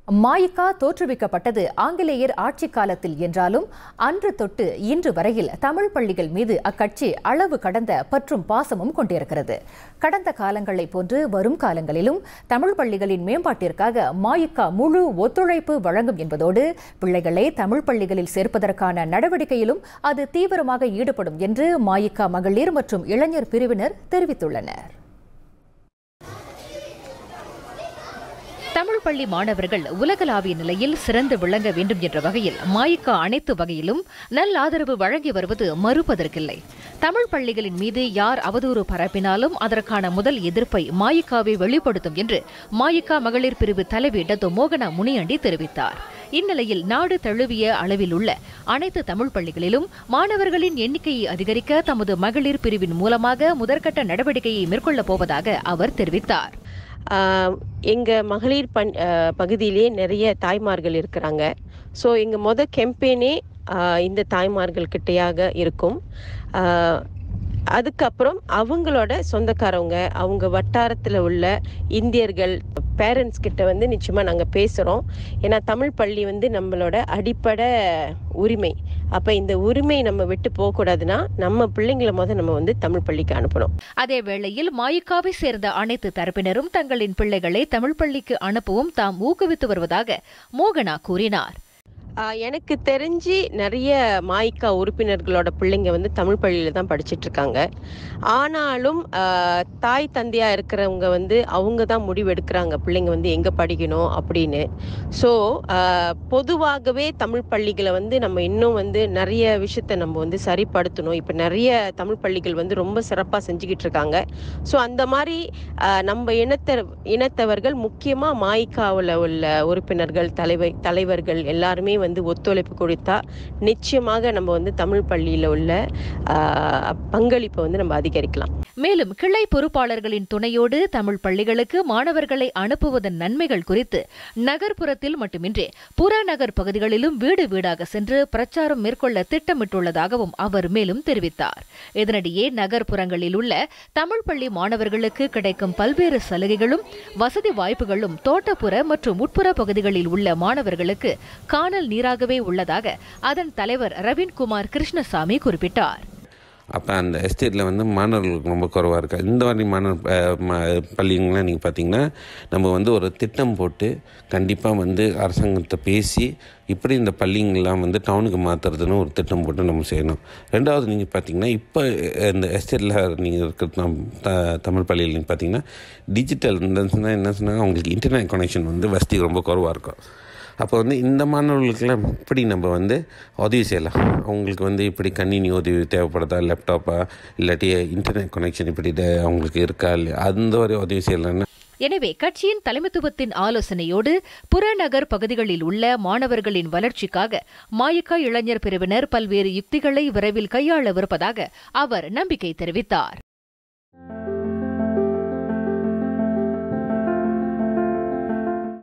மாயிகா தோற்றுவிக்கப்பட்டது ஆங்கிலேயர் ஆட்சி காலத்தில் என்றாலும் அன்று தொட்டு இன்று வரையில் தமிழ் பள்ளிகள் மீது அக்கட்சி அளவு கடந்த பற்றும் பாசமும் கொண்டிருக்கிறது கடந்த காலங்களைப் போன்று வரும் காலங்களிலும் தமிழ் பள்ளிகளின் மேம்பாட்டிற்காக மாயிகா முழு ஒத்துழைப்பு வழங்கும் என்பதோடு பிள்ளைகளை தமிழ் பள்ளிகளில் சேர்ப்பதற்கான நடவடிக்கையிலும் அது தீவிரமாக ஈடுபடும் என்று மாயிகா மகளிர் மற்றும் இளைஞர் பிரிவினர் தெரிவித்துள்ளனர் தமிழ் பள்ளி மாணவர்கள் உலகளாவிய நிலையில் சிறந்து விளங்க வேண்டும் என்ற வகையில் மாயிக்கா அனைத்து வகையிலும் நல் ஆதரவு வழங்கி வருவது மறுப்பதற்கில்லை தமிழ் பள்ளிகளின் மீது யார் அவதூறு பரப்பினாலும் அதற்கான முதல் எதிர்ப்பை மாயிக்காவை வெளிப்படுத்தும் என்று மாயிக்கா மகளிர் பிரிவு தலைவி டத்தோ மோகனா முனியாண்டி தெரிவித்தார் இந்நிலையில் நாடு தழுவிய அளவில் உள்ள அனைத்து தமிழ் பள்ளிகளிலும் மாணவர்களின் எண்ணிக்கையை அதிகரிக்க தமது மகளிர் பிரிவின் மூலமாக முதற்கட்ட நடவடிக்கையை மேற்கொள்ளப் போவதாக அவர் தெரிவித்தார் எங்கள் மகளிர் பண் பகுதியிலே நிறைய தாய்மார்கள் இருக்கிறாங்க ஸோ எங்கள் மொத கெம்பெயினே இந்த தாய்மார்கள் கிட்டையாக இருக்கும் அதுக்கப்புறம் அவங்களோட சொந்தக்காரவங்க அவங்க வட்டாரத்தில் உள்ள இந்தியர்கள் பேரண்ட்ஸ் கிட்ட வந்து நிச்சயமாக நாங்கள் பேசுகிறோம் ஏன்னா தமிழ் பள்ளி வந்து நம்மளோட அடிப்படை உரிமை அப்போ இந்த உரிமை நம்ம விட்டு போகக்கூடாதுன்னா நம்ம பிள்ளைங்களை முதல் நம்ம வந்து தமிழ் பள்ளிக்கு அனுப்பணும் அதே வேளையில் மாயிக்காவை சேர்ந்த அனைத்து தரப்பினரும் தங்களின் பிள்ளைகளை தமிழ் பள்ளிக்கு அனுப்பவும் தாம் ஊக்குவித்து வருவதாக மோகனா கூறினார் எனக்கு தெரிஞ்சு நிறைய மாய்க்கா உறுப்பினர்களோட பிள்ளைங்க வந்து தமிழ் பள்ளியில தான் படிச்சுட்டு இருக்காங்க ஆனாலும் தாய் தந்தையா இருக்கிறவங்க வந்து அவங்க தான் முடிவு எடுக்கிறாங்க பிள்ளைங்க வந்து எங்க படிக்கணும் அப்படின்னு ஸோ பொதுவாகவே தமிழ் பள்ளிகளை வந்து நம்ம இன்னும் வந்து நிறைய விஷயத்த நம்ம வந்து சரிப்படுத்தணும் இப்போ நிறைய தமிழ் பள்ளிகள் வந்து ரொம்ப சிறப்பாக செஞ்சுக்கிட்டு இருக்காங்க ஸோ அந்த மாதிரி நம்ம இனத்த இனத்தவர்கள் முக்கியமாக மாய்க்காவில் உள்ள உறுப்பினர்கள் தலைவர் தலைவர்கள் எல்லாருமே வந்து ஒத்துழைப்பு கொடுத்தா நிச்சயமாக நம்ம வந்து தமிழ் பள்ளியில் உள்ள பங்களிப்பை வந்து நம்ம அதிகரிக்கலாம் மேலும் கிளை பொறுப்பாளர்களின் துணையோடு தமிழ் பள்ளிகளுக்கு மாணவர்களை அனுப்புவதன் நன்மைகள் குறித்து நகர்ப்புறத்தில் மட்டுமின்றி புறநகர் பகுதிகளிலும் வீடு வீடாக சென்று பிரச்சாரம் மேற்கொள்ள திட்டமிட்டுள்ளதாகவும் அவர் மேலும் தெரிவித்தார் இதனிடையே நகர்ப்புறங்களில் உள்ள தமிழ் பள்ளி மாணவர்களுக்கு கிடைக்கும் பல்வேறு சலுகைகளும் வசதி வாய்ப்புகளும் தோட்டப்புற மற்றும் உட்புற பகுதிகளில் உள்ள மாணவர்களுக்கு காணல் நீராகவே உள்ளதாக அதன் தலைவர் ரவீன்குமார் கிருஷ்ணசாமி குறிப்பிட்டார் அப்போ அந்த எஸ்டேட்டில் வந்து மாணவர்களுக்கு ரொம்ப குறைவாக இருக்குது இந்த மாதிரி மாணவர் பள்ளிங்கள்லாம் நீங்கள் பார்த்தீங்கன்னா நம்ம வந்து ஒரு திட்டம் போட்டு கண்டிப்பாக வந்து அரசாங்கத்தை பேசி இப்படி இந்த பள்ளிங்கள்லாம் வந்து டவுனுக்கு மாற்றுறதுன்னு ஒரு திட்டம் போட்டு நம்ம செய்யணும் ரெண்டாவது நீங்கள் பார்த்தீங்கன்னா இப்போ இந்த எஸ்டேட்டில் நீங்கள் இருக்கிற த தமிழ் பள்ளியில் நீங்கள் பார்த்தீங்கன்னா டிஜிட்டல் இருந்துச்சுன்னா என்ன சொன்னாங்க அவங்களுக்கு இன்டர்நெட் கனெக்ஷன் வந்து வசதி ரொம்ப குறைவாக இருக்கும் அப்போ வந்து இந்த மாணவர்களுக்கெல்லாம் இப்படி நம்ம வந்து உதவி செய்யலாம் அவங்களுக்கு வந்து இப்படி கணினி உதவி தேவைப்படுதா லேப்டாப்பா இல்லாட்டி இன்டர்நெட் கனெக்ஷன் இப்படி அவங்களுக்கு இருக்கா இல்லையா அந்த ஒரு உதவி செய்யலாம்னா எனவே கட்சியின் தலைமைத்துவத்தின் ஆலோசனையோடு புறநகர் பகுதிகளில் உள்ள மாணவர்களின் வளர்ச்சிக்காக மாயக்கா இளைஞர் பிரிவினர் பல்வேறு யுக்திகளை விரைவில் கையாளவிருப்பதாக அவர் நம்பிக்கை தெரிவித்தார்